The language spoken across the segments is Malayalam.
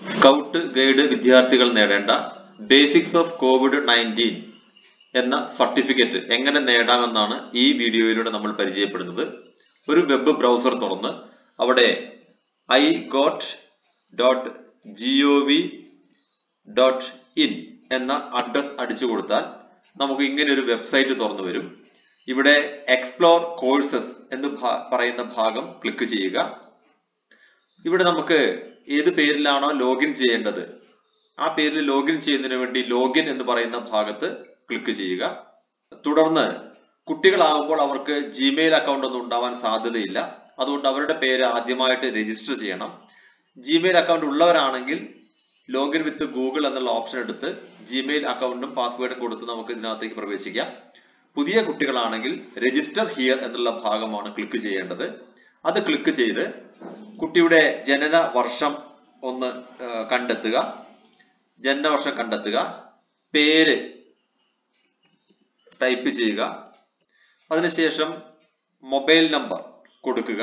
സ്കൗട്ട് ഗൈഡ് വിദ്യാർത്ഥികൾ നേടേണ്ട ബേസിക്സ് ഓഫ് കോവിഡ് നയൻറ്റീൻ എന്ന സർട്ടിഫിക്കറ്റ് എങ്ങനെ നേടാമെന്നാണ് ഈ വീഡിയോയിലൂടെ നമ്മൾ പരിചയപ്പെടുന്നത് ഒരു വെബ് ബ്രൗസർ തുറന്ന് അവിടെ iGOT dot G O V dot in എന്ന അഡ്രസ് അടിച്ചു കൊടുത്താൽ നമുക്ക് ഇങ്ങനെ ഒരു വെബ്സൈറ്റ് തുറന്നു വരും ഇവിടെ എക്സ്പ്ലോർ കോഴ്സസ് എന്ന് ഭാ- പറയുന്ന ഭാഗം ക്ലിക്ക് ചെയ്യുക ഇവിടെ നമുക്ക് ഏത് പേരിലാണോ ലോഗിൻ ചെയ്യേണ്ടത് ആ പേരിൽ ലോഗിൻ ചെയ്യുന്നതിന് വേണ്ടി ലോഗിൻ എന്ന് പറയുന്ന ഭാഗത്ത് ക്ലിക്ക് ചെയ്യുക തുടർന്ന് കുട്ടികളാകുമ്പോൾ അവർക്ക് ജിമെയിൽ അക്കൗണ്ട് ഒന്നും ഉണ്ടാവാൻ സാധ്യതയില്ല അതുകൊണ്ട് അവരുടെ പേര് ആദ്യമായിട്ട് രജിസ്റ്റർ ചെയ്യണം ജിമെയിൽ അക്കൗണ്ട് ഉള്ളവരാണെങ്കിൽ ലോഗിൻ വിത്ത് ഗൂഗിൾ എന്നുള്ള ഓപ്ഷൻ എടുത്ത് ജിമെയിൽ അക്കൗണ്ടും പാസ്വേഡും കൊടുത്ത് നമുക്ക് ഇതിനകത്തേക്ക് പ്രവേശിക്കാം പുതിയ കുട്ടികളാണെങ്കിൽ രജിസ്റ്റർ ഹിയർ എന്നുള്ള ഭാഗമാണ് ക്ലിക്ക് ചെയ്യേണ്ടത് അത് ക്ലിക്ക് ചെയ്ത് കുട്ടിയുടെ ജനന വർഷം ഒന്ന് ആ, കണ്ടെത്തുക ജനന വർഷം കണ്ടെത്തുക പേര് ടൈപ്പ് ചെയ്യുക അതിനുശേഷം മൊബൈൽ നമ്പർ കൊടുക്കുക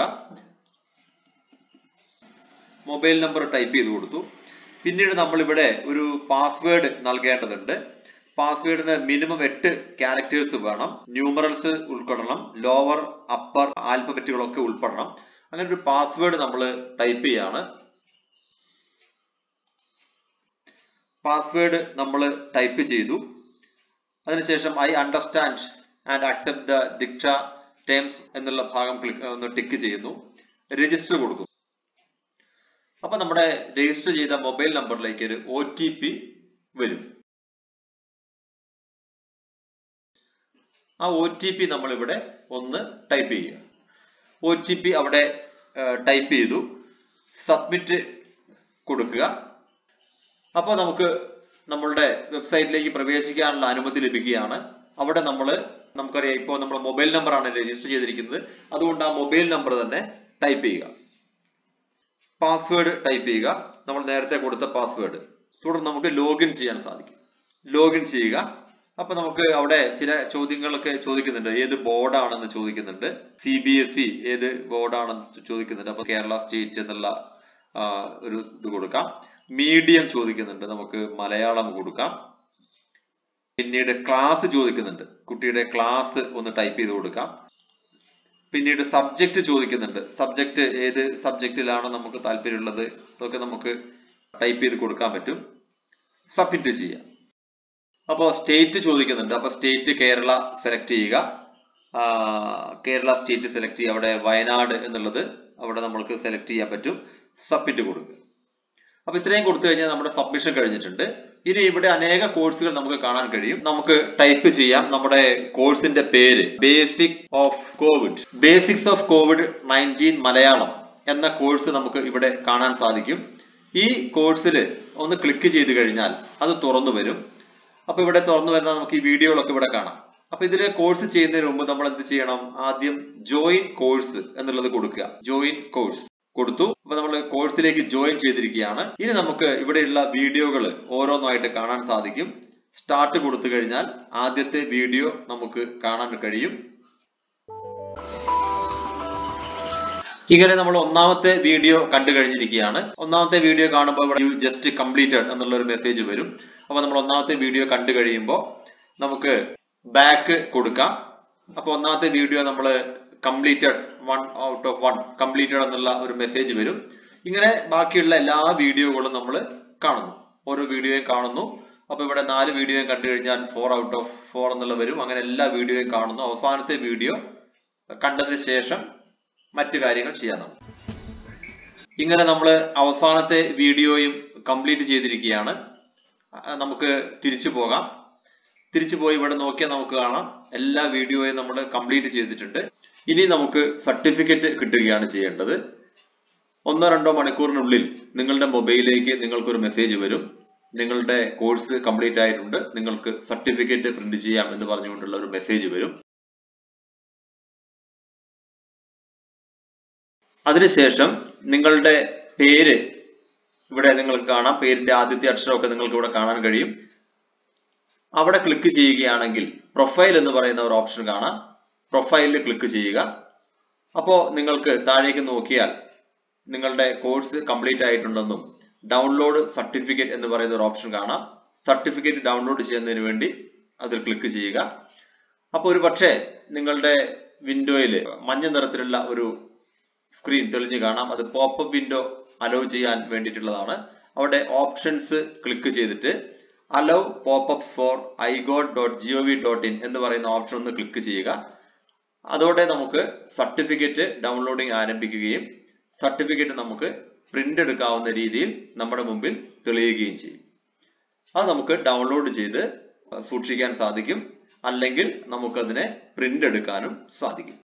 മൊബൈൽ നമ്പർ ടൈപ്പ് ചെയ്ത് കൊടുത്തു പിന്നീട് നമ്മൾ ഇവിടെ ഒരു പാസ്വേഡ് നൽകേണ്ടതുണ്ട് പാസ്വേഡിന് മിനിമം എട്ട് ക്യാരക്ടേഴ്സ് വേണം ന്യൂമറൽസ് ഉൾക്കൊള്ളണം ലോവർ അപ്പർ ആൽഫബറ്റുകളൊക്കെ ഉൾപ്പെടണം അങ്ങനെ ഒരു പാസ്വേഡ് നമ്മൾ ടൈപ്പ് ചെയ്യാണ് പാസ്വേഡ് നമ്മൾ ടൈപ്പ് ചെയ്തു അതിനുശേഷം I understand and accept the ഡിക്റ്റ ടേംസ് എന്നുള്ള ഭാഗം ക്ലിക്ക് ഒന്ന് ടിക്ക് ചെയ്യുന്നു രജിസ്റ്റർ കൊടുക്കുന്നു അപ്പൊ നമ്മുടെ രജിസ്റ്റർ ചെയ്ത മൊബൈൽ നമ്പറിലേക്ക് ഒരു ഒ ടി പി വരും ആ ഒ ടി പി നമ്മൾ ഇവിടെ ഒന്ന് ടൈപ്പ് ചെയ്യുക ഒ ടി പി അവിടെ ടൈപ്പ് ചെയ്തു സബ്മിറ്റ് കൊടുക്കുക അപ്പോൾ നമുക്ക് നമ്മളുടെ വെബ്സൈറ്റിലേക്ക് പ്രവേശിക്കാനുള്ള അനുമതി ലഭിക്കുകയാണ് അവിടെ നമ്മൾ നമുക്കറിയാം ഇപ്പോൾ നമ്മൾ മൊബൈൽ നമ്പറാണ് രജിസ്റ്റർ ചെയ്തിരിക്കുന്നത് അതുകൊണ്ട് ആ മൊബൈൽ നമ്പർ തന്നെ ടൈപ്പ് ചെയ്യുക പാസ്വേഡ് ടൈപ്പ് ചെയ്യുക നമ്മൾ നേരത്തെ കൊടുത്ത പാസ്വേഡ് തുടർന്ന് നമുക്ക് ലോഗിൻ ചെയ്യാൻ സാധിക്കും ലോഗിൻ ചെയ്യുക അപ്പൊ നമുക്ക് അവിടെ ചില ചോദ്യങ്ങളൊക്കെ ചോദിക്കുന്നുണ്ട് ഏത് ബോർഡാണെന്ന് ചോദിക്കുന്നുണ്ട് സി ബി എസ് ഇ ഏത് ബോർഡാണെന്ന് ചോദിക്കുന്നുണ്ട് അപ്പൊ കേരള സ്റ്റേറ്റ് എന്നുള്ള ആ, ഒരു ഇത് കൊടുക്കാം മീഡിയം ചോദിക്കുന്നുണ്ട് നമുക്ക് മലയാളം കൊടുക്കാം പിന്നീട് ക്ലാസ് ചോദിക്കുന്നുണ്ട് കുട്ടിയുടെ ക്ലാസ് ഒന്ന് ടൈപ്പ് ചെയ്ത് കൊടുക്കാം പിന്നീട് സബ്ജക്റ്റ് ചോദിക്കുന്നുണ്ട് സബ്ജക്റ്റ് ഏത് സബ്ജക്റ്റിലാണ് നമുക്ക് താല്പര്യമുള്ളത് അതൊക്കെ നമുക്ക് ടൈപ്പ് ചെയ്ത് കൊടുക്കാൻ പറ്റും സബ്മിറ്റ് ചെയ്യാം അപ്പോൾ സ്റ്റേറ്റ് ചോദിക്കുന്നുണ്ട് അപ്പോൾ സ്റ്റേറ്റ് കേരള സെലക്ട് ചെയ്യുക ആ, കേരള സ്റ്റേറ്റ് സെലക്ട് ചെയ്യുക അവിടെ വയനാട് എന്നുള്ളത് അവിടെ നമ്മൾക്ക് സെലക്ട് ചെയ്യാൻ പറ്റും സബ്മിറ്റ് കൊടുക്കുക അപ്പൊ ഇത്രയും കൊടുത്തു കഴിഞ്ഞാൽ നമ്മുടെ സബ്മിഷൻ കഴിഞ്ഞിട്ടുണ്ട് ഇനി ഇവിടെ അനേക കോഴ്സുകൾ നമുക്ക് കാണാൻ കഴിയും നമുക്ക് ടൈപ്പ് ചെയ്യാം നമ്മുടെ കോഴ്സിന്റെ പേര് basic of COVID basics of COVID nineteen Malayalam എന്ന കോഴ്സ് നമുക്ക് ഇവിടെ കാണാൻ സാധിക്കും ഈ കോഴ്സിൽ ഒന്ന് ക്ലിക്ക് ചെയ്ത് കഴിഞ്ഞാൽ അത് തുറന്നു വരും അപ്പൊ ഇവിടെ തുറന്നു വരുന്ന നമുക്ക് ഈ വീഡിയോകളൊക്കെ ഇവിടെ കാണാം അപ്പൊ ഇതില് കോഴ്സ് ചെയ്യുന്നതിന് മുമ്പ് നമ്മൾ എന്ത് ചെയ്യണം ആദ്യം ജോയിൻ കോഴ്സ് എന്നുള്ളത് കൊടുക്കുക ജോയിൻ കോഴ്സ് കൊടുത്തു അപ്പൊ നമ്മൾ കോഴ്സിലേക്ക് ജോയിൻ ചെയ്തിരിക്കുകയാണ് ഇനി നമുക്ക് ഇവിടെയുള്ള വീഡിയോകൾ ഓരോന്നായിട്ട് കാണാൻ സാധിക്കും സ്റ്റാർട്ട് കൊടുത്തു കഴിഞ്ഞാൽ ആദ്യത്തെ വീഡിയോ നമുക്ക് കാണാൻ കഴിയും ഇങ്ങനെ നമ്മൾ ഒന്നാമത്തെ വീഡിയോ കണ്ടു കഴിഞ്ഞിരിക്കുകയാണ് ഒന്നാമത്തെ വീഡിയോ കാണുമ്പോൾ ഇവിടെ യു ജസ്റ്റ് കംപ്ലീറ്റഡ് എന്നുള്ള ഒരു മെസ്സേജ് വരും അപ്പൊ നമ്മൾ ഒന്നാമത്തെ വീഡിയോ കണ്ടു കഴിയുമ്പോൾ നമുക്ക് ബാക്ക് കൊടുക്കാം അപ്പൊ ഒന്നാമത്തെ വീഡിയോ നമ്മൾ completed one out of one completed എന്നുള്ള ഒരു മെസ്സേജ് വരും ഇങ്ങനെ ബാക്കിയുള്ള എല്ലാ വീഡിയോകളും നമ്മൾ കാണുന്നു ഓരോ വീഡിയോയും കാണുന്നു അപ്പൊ ഇവിടെ നാല് വീഡിയോയും കണ്ടു കഴിഞ്ഞാൽ ഫോർ ഔട്ട് ഓഫ് ഫോർ എന്നുള്ള വരും അങ്ങനെ എല്ലാ വീഡിയോയും കാണുന്നു അവസാനത്തെ വീഡിയോ കണ്ടതിന് ശേഷം മറ്റു കാര്യങ്ങൾ ചെയ്യാൻ നമുക്ക് ഇങ്ങനെ നമ്മൾ അവസാനത്തെ വീഡിയോയും കംപ്ലീറ്റ് ചെയ്തിരിക്കുകയാണ് ആ, നമുക്ക് തിരിച്ചു പോകാം തിരിച്ചു പോയി ഇവിടെ നോക്കിയാൽ നമുക്ക് കാണാം എല്ലാ വീഡിയോയും നമ്മൾ കംപ്ലീറ്റ് ചെയ്തിട്ടുണ്ട് ഇനി നമുക്ക് സർട്ടിഫിക്കറ്റ് കിട്ടുകയാണ് ചെയ്യേണ്ടത് ഒന്നോ രണ്ടോ മണിക്കൂറിനുള്ളിൽ നിങ്ങളുടെ മൊബൈലിലേക്ക് നിങ്ങൾക്കൊരു മെസ്സേജ് വരും നിങ്ങളുടെ കോഴ്സ് കംപ്ലീറ്റ് ആയിട്ടുണ്ട് നിങ്ങൾക്ക് സർട്ടിഫിക്കറ്റ് പ്രിന്റ് ചെയ്യാം എന്ന് പറഞ്ഞുകൊണ്ടുള്ള ഒരു മെസ്സേജ് വരും അതിനുശേഷം നിങ്ങളുടെ പേര് ഇവിടെ നിങ്ങൾക്ക് കാണാം പേരിന്റെ ആദ്യത്തെ അക്ഷരമൊക്കെ നിങ്ങൾക്ക് ഇവിടെ കാണാൻ കഴിയും അവിടെ ക്ലിക്ക് ചെയ്യുകയാണെങ്കിൽ പ്രൊഫൈൽ എന്ന് പറയുന്ന ഒരു ഓപ്ഷൻ കാണാം പ്രൊഫൈലിൽ ക്ലിക്ക് ചെയ്യുക അപ്പോൾ നിങ്ങൾക്ക് താഴേക്ക് നോക്കിയാൽ നിങ്ങളുടെ കോഴ്സ് കംപ്ലീറ്റ് ആയിട്ടുണ്ടെന്നും ഡൗൺലോഡ് സർട്ടിഫിക്കറ്റ് എന്ന് പറയുന്ന ഒരു ഓപ്ഷൻ കാണാം സർട്ടിഫിക്കറ്റ് ഡൗൺലോഡ് ചെയ്യുന്നതിന് വേണ്ടി അതിൽ ക്ലിക്ക് ചെയ്യുക അപ്പോൾ ഒരു പക്ഷേ നിങ്ങളുടെ വിൻഡോയിൽ മഞ്ഞ നിറത്തിലുള്ള ഒരു സ്ക്രീൻ തെളിഞ്ഞു കാണാം അത് പോപ്പപ്പ് വിൻഡോ അലോ ചെയ്യാൻ വേണ്ടിയിട്ടുള്ളതാണ് അവിടെ ഓപ്ഷൻസ് ക്ലിക്ക് ചെയ്തിട്ട് allow popups for iGOT dot G O V dot in എന്ന് പറയുന്ന ഓപ്ഷൻ ഒന്ന് ക്ലിക്ക് ചെയ്യുക അതോടെ നമുക്ക് സർട്ടിഫിക്കറ്റ് ഡൗൺലോഡിംഗ് ആരംഭിക്കുകയും സർട്ടിഫിക്കറ്റ് നമുക്ക് പ്രിന്റ് എടുക്കാവുന്ന രീതിയിൽ നമ്മുടെ മുമ്പിൽ തെളിയുകയും ചെയ്യും അത് നമുക്ക് ഡൗൺലോഡ് ചെയ്ത് സൂക്ഷിക്കാൻ സാധിക്കും അല്ലെങ്കിൽ നമുക്കതിനെ പ്രിന്റ് എടുക്കാനും സാധിക്കും